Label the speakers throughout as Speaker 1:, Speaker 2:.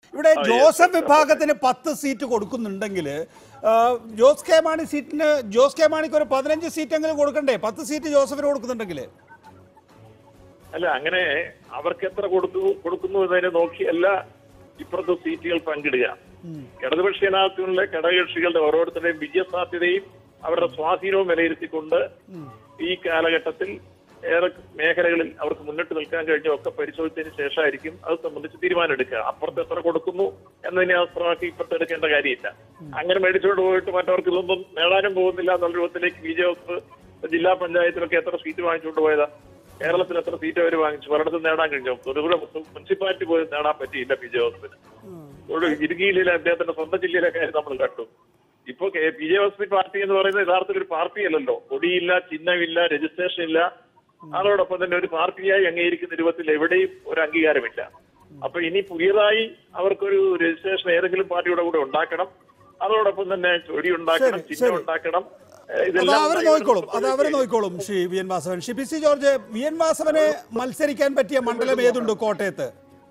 Speaker 1: ഇവിടെ
Speaker 2: ആ,
Speaker 1: Joseph
Speaker 2: yes.
Speaker 1: വിഭാഗത്തിന് പത്ത് സീറ്റ് കൊടുക്കുന്നുണ്ടെങ്കിൽ ആ, ജോസ് കെ മാണി സീറ്റിന് ജോസ് കെ മാണിക്ക് ഒരു പതിനഞ്ച് സീറ്റെങ്കിലും കൊടുക്കണ്ടേ പത്ത് സീറ്റ് ജോസഫിന് കൊടുക്കുന്നുണ്ടെങ്കിൽ
Speaker 2: അല്ല അങ്ങനെ അവർക്ക് എത്ര കൊടുത്തു കൊടുക്കുന്നു എന്നതിനെ നോക്കിയല്ല ഇപ്പുറത്തെ സീറ്റുകൾ പങ്കിടുക ഇടതുപക്ഷ ജനാധിപത്യത്തിലെ ഘടകകക്ഷികളുടെ ഓരോരുത്തരുടെയും വിജയ സാധ്യതയും അവരുടെ സ്വാധീനവും വിലയിരുത്തിക്കൊണ്ട് ഈ കാലഘട്ടത്തിൽ ഏറെ മേഖലകളിൽ അവർക്ക് മുന്നിട്ട് നിൽക്കാൻ കഴിഞ്ഞ ഒക്കെ പരിശോധിച്ചതിന് ശേഷമായിരിക്കും അത് സംബന്ധിച്ച് തീരുമാനം എടുക്കുക അപ്പുറത്ത് എത്ര കൊടുക്കുന്നു എന്നതിനെ ആസ്ത്രമാക്കി ഇപ്പുറത്ത് എടുക്കേണ്ട കാര്യമില്ല അങ്ങനെ മേടിച്ചുകൊണ്ട് പോയിട്ട് മറ്റവർക്ക് ഇതൊന്നും നേടാനും പോകുന്നില്ല എന്നുള്ള രൂപത്തിലേക്ക് ബി ജെ എഫ് ജില്ലാ പഞ്ചായത്തിലൊക്കെ എത്ര സീറ്റ് വാങ്ങിച്ചുകൊണ്ട് പോയതാ കേരളത്തിൽ എത്ര സീറ്റ് അവർ വാങ്ങിച്ചു പലയിടത്തും നേടാൻ കഴിഞ്ഞു തൊടുപുഴ മുനിസിപ്പാലിറ്റി പോലും നേടാൻ പറ്റിയില്ല ബി ജെ എഫിന് ഇവിടെ ഇടുക്കിയിലെ അദ്ദേഹത്തിന്റെ സ്വന്തം ജില്ലയിലെ കാര്യം നമ്മൾ കണ്ടു ഇപ്പൊ P J S P party എന്ന് പറയുന്നത് യഥാർത്ഥത്തിൽ ഒരു പാർട്ടി അല്ലല്ലോ കൊടിയില്ല ചിഹ്നമില്ല രജിസ്ട്രേഷൻ ഇല്ല അതോടൊപ്പം തന്നെ ഒരു പാർട്ടിയായി അംഗീകരിക്കുന്ന രൂപത്തിൽ എവിടെയും ഒരു അംഗീകാരമില്ല അപ്പൊ ഇനി പുതിയതായി അവർക്കൊരു രജിസ്ട്രേഷൻ ഏതെങ്കിലും പാർട്ടിയുടെ കൂടെ ഉണ്ടാക്കണം അതോടൊപ്പം തന്നെ കൊടി ഉണ്ടാക്കണം
Speaker 1: ശരി,
Speaker 2: ചിഹ്നം
Speaker 1: ശരി.
Speaker 2: ഉണ്ടാക്കണം ഏഹ്
Speaker 1: അത്
Speaker 2: ഇതെല്ലാം
Speaker 1: അവർ
Speaker 2: ഉണ്ടായി
Speaker 1: നോക്കിക്കോളും അത്
Speaker 2: വരുന്ന
Speaker 1: അവർ
Speaker 2: സമയത്ത്
Speaker 1: നോക്കിക്കോളും Shri V N Vasavan Shri P C George V N വാസവന് മത്സരിക്കാൻ പറ്റിയ മണ്ഡലം ഏതുണ്ട് കോട്ടയത്ത്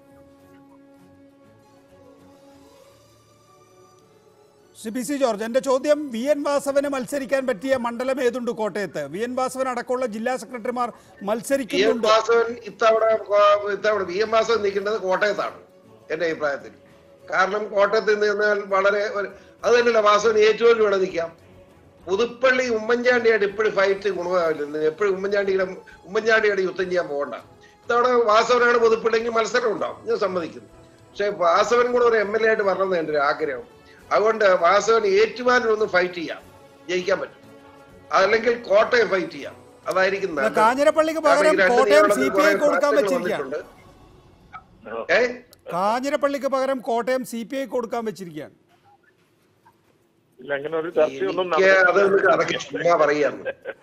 Speaker 1: ശ്രീ പി സി ജോർജ് എന്റെ ചോദ്യം വി എൻ വാസവന് മത്സരിക്കാൻ പറ്റിയ മണ്ഡലം ഏതുണ്ട് കോട്ടയത്ത് വി എൻ വാസവൻ അടക്കമുള്ള ജില്ലാ സെക്രട്ടറിമാർ
Speaker 3: വി എം
Speaker 1: മത്സരിക്കുന്നുണ്ട്
Speaker 3: വാസവൻ ഇത്തവണ കോ- ഇത്തവണ വി എം വാസവൻ നിൽക്കേണ്ടത് കോട്ടയത്താണ് എന്റെ അഭിപ്രായത്തിൽ കാരണം കോട്ടയത്ത് നിന്നാൽ വളരെ ഒരു- അത് തന്നെയല്ല വാസവൻ ഏറ്റവും വേണം നിൽക്കാം പുതുപ്പള്ളി ഉമ്മൻചാണ്ടിയായിട്ട് ഇപ്പോഴും ഫൈറ്റ് ഗുണമാവില്ല എപ്പോഴും ഉമ്മൻചാണ്ടിയുടെ ഉമ്മൻചാണ്ടിയുടെ യുദ്ധം ചെയ്യാൻ പോകണ്ട ഇത്തവണ വാസവനാണ് പുതുപ്പള്ളിയെങ്കിൽ മത്സരം ഉണ്ടാവും ഞാൻ സമ്മതിക്കുന്നു പക്ഷെ വാസവൻ കൂടെ ഒരു എം എൽ എ ആയിട്ട് വരണമെന്ന് എൻ്റെ ഒരു ആഗ്രഹം അതുകൊണ്ട് വാസവൻ ഏറ്റുമാനൂർ ഒന്ന് ഫൈറ്റ് ചെയ്യാം ജയിക്കാൻ പറ്റും അതല്ലെങ്കിൽ കോട്ടയം ഫൈറ്റ് ചെയ്യാം അതായിരിക്കും നല്ലത്.
Speaker 1: കാഞ്ഞിരപ്പള്ളിക്ക്
Speaker 3: കാരണം
Speaker 1: പകരം
Speaker 3: ഈ രണ്ട്
Speaker 1: കോട്ടയം
Speaker 3: നിയമനത്തിൽ
Speaker 1: സി പി ഐ
Speaker 3: കുറേ
Speaker 1: കൊടുക്കാൻ
Speaker 3: മാറ്റങ്ങൾ
Speaker 1: വെച്ചിരിക്കുകയാണ്
Speaker 3: വന്നിട്ടുണ്ട്. ഏ?
Speaker 1: കാഞ്ഞിരപ്പള്ളിക്ക് പകരം കോട്ടയം സി പി ഐ കൊടുക്കാൻ വെച്ചിരിക്കുകയാണ്
Speaker 2: ഇല്ല അങ്ങനെ ഒരു ചർച്ചയൊന്നും
Speaker 3: എനിക്ക് അത്
Speaker 2: നടന്നിട്ടില്ല.
Speaker 3: അതൊക്കെ ചുമ്മാ പറയാന്ന്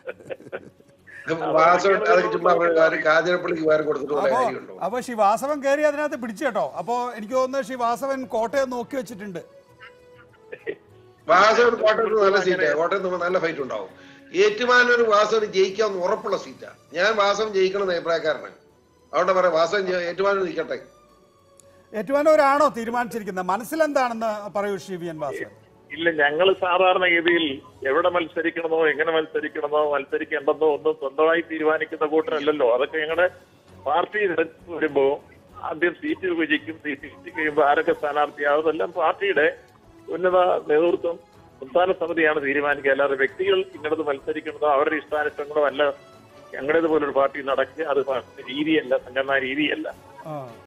Speaker 3: വാസവൻ അതൊക്കെ ചുമ്മാ പറയുക കാഞ്ഞിരപ്പള്ളിക്ക് വേറെ കൊടുത്തിട്ട് വല്ല
Speaker 1: അപ്പോ
Speaker 3: കാര്യമുണ്ടോ
Speaker 1: അപ്പൊ ശ്രീ വാസവൻ കയറി അതിനകത്ത് പിടിച്ചു കേട്ടോ അപ്പോ എനിക്ക് തോന്നുന്നത് ശ്രീ വാസവൻ കോട്ടയം നോക്കി വെച്ചിട്ടുണ്ട്
Speaker 3: വാസവൻ കോട്ടയത്ത് നല്ല സീറ്റാ കോട്ടയത്ത് നമുക്ക് നല്ല ഫൈറ്റ് ഉണ്ടാവും ഏറ്റുമാനൂർ വാസവൻ ജയിക്കാമെന്ന് ഉറപ്പുള്ള സീറ്റാ ഞാൻ വാസവൻ ജയിക്കണം എന്ന് അഭിപ്രായക്കാരനാണ് അതുകൊണ്ട് പറയാം വാസവൻ ജയി- ഏറ്റുമാനൂർ നിൽക്കട്ടെ
Speaker 1: ഏറ്റുമാനൂരാണോ തീരുമാനിച്ചിരിക്കുന്നത് മനസ്സിലെന്താണെന്ന് പറയൂ ശ്രീ വി എൻ വാസവൻ
Speaker 2: ഇല്ല ഞങ്ങൾ സാധാരണഗതിയിൽ എവിടെ മത്സരിക്കണമോ എങ്ങനെ മത്സരിക്കണമോ മത്സരിക്കേണ്ടെന്നോ ഒന്നും സ്വന്തമായി തീരുമാനിക്കുന്ന കൂട്ടരല്ലല്ലോ അതൊക്കെ ഞങ്ങളുടെ പാർട്ടി തിരഞ്ഞെടുപ്പ് വരുമ്പോ ആദ്യം സീറ്റ് വിഭജിക്കും സീറ്റ് വിഭജിച്ച് കഴിയുമ്പോൾ ആരൊക്കെ സ്ഥാനാർത്ഥിയാവും അതെല്ലാം പാർട്ടിയുടെ ഉന്നത നേതൃത്വം സംസ്ഥാന സമിതിയാണ് തീരുമാനിക്കുക അല്ലാതെ വ്യക്തികൾ ഇന്നത് മത്സരിക്കുന്നതോ അവരുടെ ഇഷ്ടാനിഷ്ടങ്ങളോ അല്ല ഞങ്ങളുടേത് പോലൊരു പാർട്ടി നടക്കുക അത് പാർട്ടി രീതിയല്ല സംഘടനാ രീതിയല്ല
Speaker 1: ആ